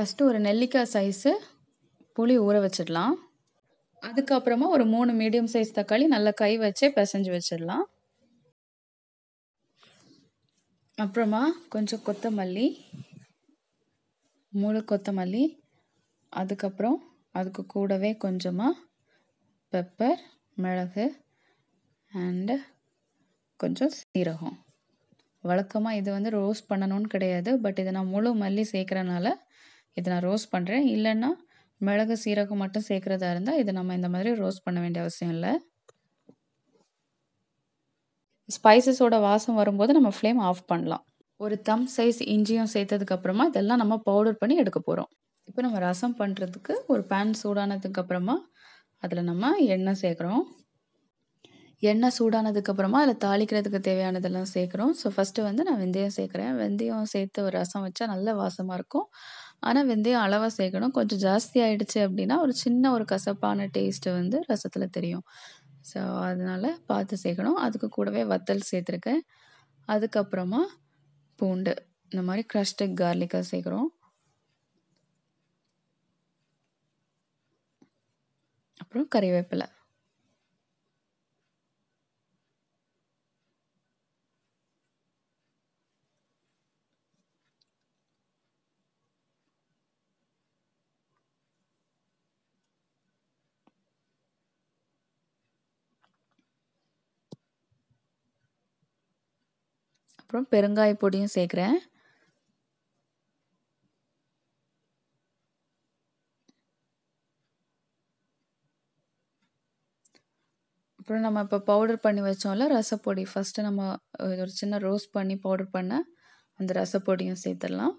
first ஒரு நெல்லிக்காய் size புளி ஊற வச்சிடலாம் அதுக்கப்புறமா ஒரு மூணு மீடியம் சைஸ் தக்காளி நல்லா கை வச்சே பிசைஞ்சு வச்சிடலாம் அப்புறமா கொஞ்சம் கொத்தமல்லி முழு கொத்தமல்லி அதுக்கப்புறம் அதுக்கு கூடவே கொஞ்சமாக பெப்பர் மிளகு அண்டு கொஞ்சம் சீரகம் வழக்கமாக இது வந்து ரோஸ்ட் பண்ணணும்னு கிடையாது பட் இதை நான் முழு மல்லி சேர்க்குறனால இதை நான் ரோஸ்ட் பண்ணுறேன் இல்லைன்னா மிளகு சீரகம் மட்டும் சேர்க்குறதா இருந்தால் இதை நம்ம இந்த மாதிரி ரோஸ்ட் பண்ண வேண்டிய அவசியம் இல்லை ஸ்பைசஸோட வாசம் வரும்போது நம்ம ஃப்ளேம் ஆஃப் பண்ணலாம் ஒரு தம் சைஸ் இஞ்சியும் சேர்த்ததுக்கப்புறமா இதெல்லாம் நம்ம பவுடர் பண்ணி எடுக்க போகிறோம் இப்போ நம்ம ரசம் பண்ணுறதுக்கு ஒரு பேன் சூடானதுக்கப்புறமா அதில் நம்ம எண்ணெய் சேர்க்குறோம் எண்ணெய் சூடானதுக்கப்புறமா அதில் தாளிக்கிறதுக்கு தேவையானதெல்லாம் சேர்க்குறோம் ஸோ ஃபஸ்ட்டு வந்து நான் வெந்தயம் சேர்க்குறேன் வெந்தயம் சேர்த்து ஒரு ரசம் வச்சா நல்ல வாசமாக இருக்கும் ஆனால் வெந்தயம் அளவாக சேர்க்கணும் கொஞ்சம் ஜாஸ்தி ஆகிடுச்சு அப்படின்னா ஒரு சின்ன ஒரு கசப்பான டேஸ்ட்டு வந்து ரசத்தில் தெரியும் ஸோ அதனால் பார்த்து சேர்க்கணும் அதுக்கு கூடவே வத்தல் சேர்த்துருக்கேன் அதுக்கப்புறமா பூண்டு இந்த மாதிரி க்ரஷ்டு கார்லிக்காக சேர்க்குறோம் அப்புறம் கறிவேப்பிலை அப்புறம் பெருங்காய பொடியும் சேர்க்குறேன் அப்புறம் நம்ம இப்போ பவுடர் பண்ணி வச்சோம்ல ரசப்பொடி ஃபஸ்ட்டு நம்ம ஒரு சின்ன ரோஸ்ட் பண்ணி பவுடர் பண்ண அந்த ரசப்பொடியும் சேர்த்துடலாம்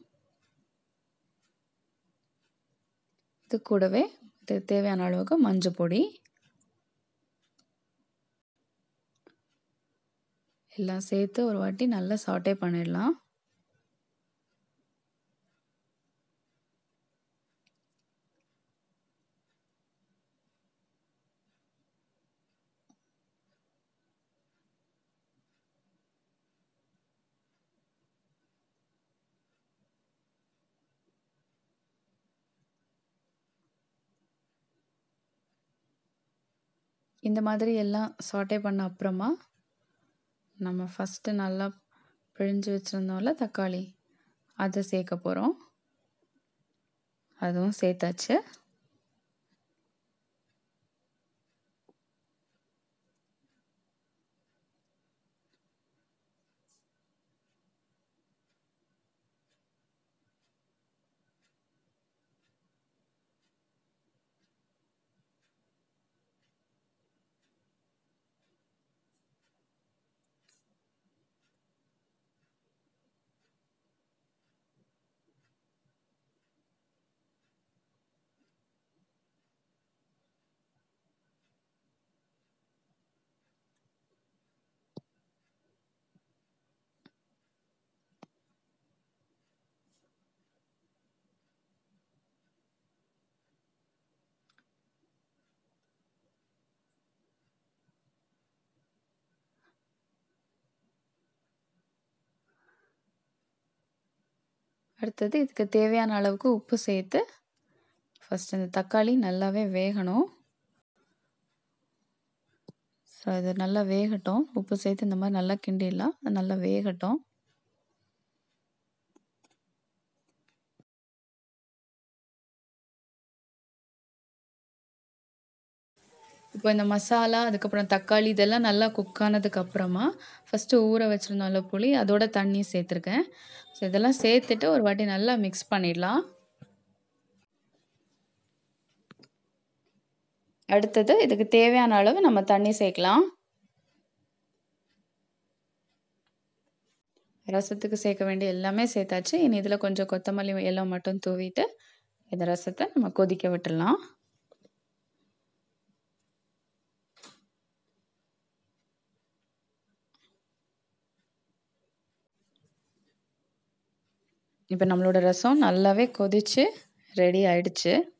இது கூடவே இது தேவையான அளவுக்கு மஞ்சள் பொடி எல்லாம் சேர்த்து ஒரு வாட்டி நல்லா சாட்டே பண்ணிடலாம் இந்த மாதிரி எல்லாம் சாட்டே பண்ண அப்புறமா நம்ம ஃபஸ்ட்டு நல்லா பிழிஞ்சு வச்சுருந்தோம்ல தக்காளி அதை சேர்க்க போகிறோம் அதுவும் சேர்த்தாச்சு அடுத்தது இதுக்கு தேவையான அளவுக்கு உப்பு சேர்த்து ஃபஸ்ட் இந்த தக்காளி நல்லாவே வேகணும் ஸோ இது நல்லா வேகட்டும் உப்பு சேர்த்து இந்த மாதிரி நல்லா கிண்டிடலாம் அது நல்லா வேகட்டும் இப்போ இந்த மசாலா அதுக்கப்புறம் தக்காளி இதெல்லாம் நல்லா குக் ஆனதுக்கப்புறமா ஃபஸ்ட்டு ஊற வச்சுருந்தோம்ல புளி அதோட தண்ணி சேர்த்துருக்கேன் ஸோ இதெல்லாம் சேர்த்துட்டு ஒரு வாட்டி நல்லா மிக்ஸ் பண்ணிடலாம் அடுத்தது இதுக்கு தேவையான அளவு நம்ம தண்ணி சேர்க்கலாம் ரசத்துக்கு சேர்க்க வேண்டிய எல்லாமே சேர்த்தாச்சு இனி இதில் கொஞ்சம் கொத்தமல்லி எல்லாம் மட்டும் தூவிட்டு இந்த ரசத்தை நம்ம கொதிக்க விட்டுடலாம் இப்போ நம்மளோட ரசம் நல்லாவே கொதிச்சு ரெடி ஆயிடுச்சு